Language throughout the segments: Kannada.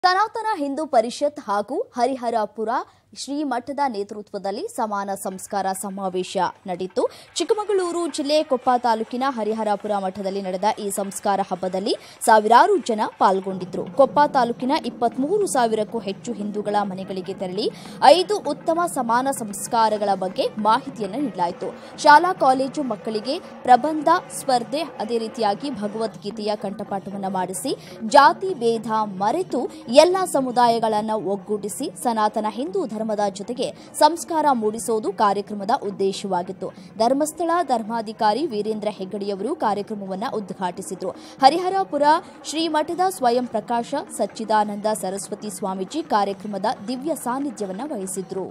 ಸನಾತನ ಹಿಂದೂ ಪರಿಷತ್ ಹಾಗೂ ಹರಿಹರಪುರ ಶ್ರೀಮಠದ ನೇತೃತ್ವದಲ್ಲಿ ಸಮಾನ ಸಂಸ್ಕಾರ ಸಮಾವೇಶ ನಡೆಯಿತು ಚಿಕ್ಕಮಗಳೂರು ಜಿಲ್ಲೆ ಕೊಪ್ಪ ತಾಲೂಕಿನ ಹರಿಹರಪುರ ಮಠದಲ್ಲಿ ನಡೆದ ಈ ಸಂಸ್ಕಾರ ಹಬ್ಬದಲ್ಲಿ ಸಾವಿರಾರು ಜನ ಪಾಲ್ಗೊಂಡಿದ್ದರು ಕೊಪ್ಪ ತಾಲೂಕಿನ ಇಪ್ಪತ್ಮೂರು ಸಾವಿರಕ್ಕೂ ಹೆಚ್ಚು ಹಿಂದೂಗಳ ಮನೆಗಳಿಗೆ ತೆರಳಿ ಐದು ಉತ್ತಮ ಸಮಾನ ಸಂಸ್ಕಾರಗಳ ಬಗ್ಗೆ ಮಾಹಿತಿಯನ್ನು ನೀಡಲಾಯಿತು ಶಾಲಾ ಕಾಲೇಜು ಮಕ್ಕಳಿಗೆ ಪ್ರಬಂಧ ಸ್ಪರ್ಧೆ ಅದೇ ರೀತಿಯಾಗಿ ಭಗವದ್ಗೀತೆಯ ಕಂಠಪಾಠವನ್ನು ಮಾಡಿಸಿ ಜಾತಿ ಭೇದ ಮರೆತು ಎಲ್ಲ ಸಮುದಾಯಗಳನ್ನು ಒಗ್ಗೂಡಿಸಿ ಸನಾತನ ಹಿಂದೂ ಧರ್ಮದ ಜೊತೆಗೆ ಸಂಸ್ಕಾರ ಮೂಡಿಸುವುದು ಕಾರ್ಯಕ್ರಮದ ಉದ್ದೇಶವಾಗಿತ್ತು ಧರ್ಮಸ್ಥಳ ಧರ್ಮಾಧಿಕಾರಿ ವೀರೇಂದ್ರ ಹೆಗ್ಗಡಿಯವರು ಕಾರ್ಯಕ್ರಮವನ್ನು ಉದ್ಘಾಟಿಸಿದರು ಹರಿಹರಪುರ ಶ್ರೀಮಠದ ಸ್ವಯಂ ಪ್ರಕಾಶ ಸಚ್ಚಿದಾನಂದ ಸರಸ್ವತಿ ಸ್ವಾಮೀಜಿ ಕಾರ್ಯಕ್ರಮದ ದಿವ್ಯ ಸಾನ್ನಿಧ್ಯವನ್ನು ವಹಿಸಿದ್ರು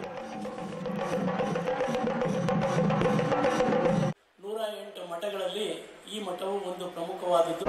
ನೂರ ಎಂಟು ಮಠಗಳಲ್ಲಿ ಈ ಮಠವು ಒಂದು ಪ್ರಮುಖವಾದದ್ದು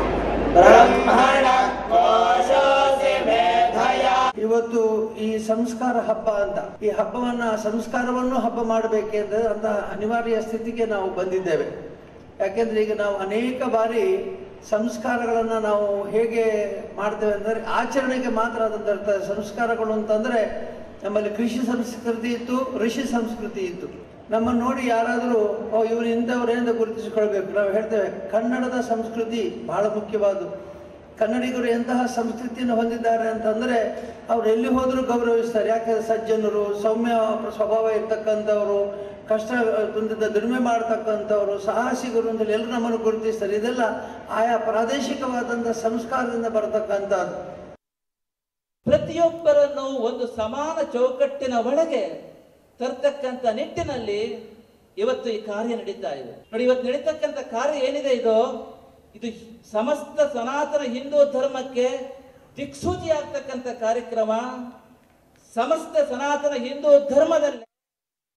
ಇವತ್ತು ಈ ಸಂಸ್ಕಾರ ಹಬ್ಬ ಅಂತ ಈ ಹಬ್ಬವನ್ನ ಸಂಸ್ಕಾರವನ್ನು ಹಬ್ಬ ಮಾಡಬೇಕೆಂದ್ರೆ ಅಂತ ಅನಿವಾರ್ಯ ಸ್ಥಿತಿಗೆ ನಾವು ಬಂದಿದ್ದೇವೆ ಯಾಕೆಂದ್ರೆ ಈಗ ನಾವು ಅನೇಕ ಬಾರಿ ಸಂಸ್ಕಾರಗಳನ್ನ ನಾವು ಹೇಗೆ ಮಾಡ್ತೇವೆ ಅಂದರೆ ಆಚರಣೆಗೆ ಮಾತ್ರ ಅದಂತ ಸಂಸ್ಕಾರಗಳು ಅಂತಂದ್ರೆ ನಮ್ಮಲ್ಲಿ ಕೃಷಿ ಸಂಸ್ಕೃತಿ ಇತ್ತು ಋಷಿ ಸಂಸ್ಕೃತಿ ಇತ್ತು ನಮ್ಮನ್ನು ನೋಡಿ ಯಾರಾದರೂ ಓ ಇವರು ಇಂಥವ್ರು ಎಂದು ಗುರುತಿಸಿಕೊಳ್ಬೇಕು ನಾವು ಹೇಳ್ತೇವೆ ಕನ್ನಡದ ಸಂಸ್ಕೃತಿ ಬಹಳ ಮುಖ್ಯವಾದ್ದು ಕನ್ನಡಿಗರು ಎಂತಹ ಸಂಸ್ಕೃತಿಯನ್ನು ಹೊಂದಿದ್ದಾರೆ ಅಂತಂದ್ರೆ ಅವ್ರು ಎಲ್ಲಿ ಹೋದರೂ ಗೌರವಿಸ್ತಾರೆ ಯಾಕಂದ್ರೆ ಸಜ್ಜನರು ಸೌಮ್ಯ ಸ್ವಭಾವ ಇರ್ತಕ್ಕಂಥವ್ರು ಕಷ್ಟ ಹೊಂದಿದ್ದ ದುಡಿಮೆ ಮಾಡ್ತಕ್ಕಂಥವ್ರು ಸಾಹಸಿಗರು ಅಂತ ಎಲ್ಲರೂ ನಮ್ಮನ್ನು ಗುರುತಿಸ್ತಾರೆ ಇದೆಲ್ಲ ಆಯಾ ಪ್ರಾದೇಶಿಕವಾದಂಥ ಸಂಸ್ಕಾರದಿಂದ ಬರತಕ್ಕಂಥದ್ದು ಪ್ರತಿಯೊಬ್ಬರನ್ನು ಒಂದು ಸಮಾನ ಚೌಕಟ್ಟಿನ ಒಳಗೆ ತರ್ತಕ್ಕಂಥ ನಿಟ್ಟಿನಲ್ಲಿ ಇವತ್ತು ಈ ಕಾರ್ಯ ನಡೀತಾ ಇದೆ ನೋಡಿ ಇವತ್ತು ನಡೀತಕ್ಕಂಥ ಕಾರ್ಯ ಏನಿದೆ ಇದು ಇದು ಸಮಸ್ತ ಸನಾತನ ಹಿಂದೂ ಧರ್ಮಕ್ಕೆ ದಿಕ್ಸೂಚಿ ಆಗ್ತಕ್ಕಂಥ ಕಾರ್ಯಕ್ರಮ ಸಮಸ್ತ ಸನಾತನ ಹಿಂದೂ ಧರ್ಮದಲ್ಲಿ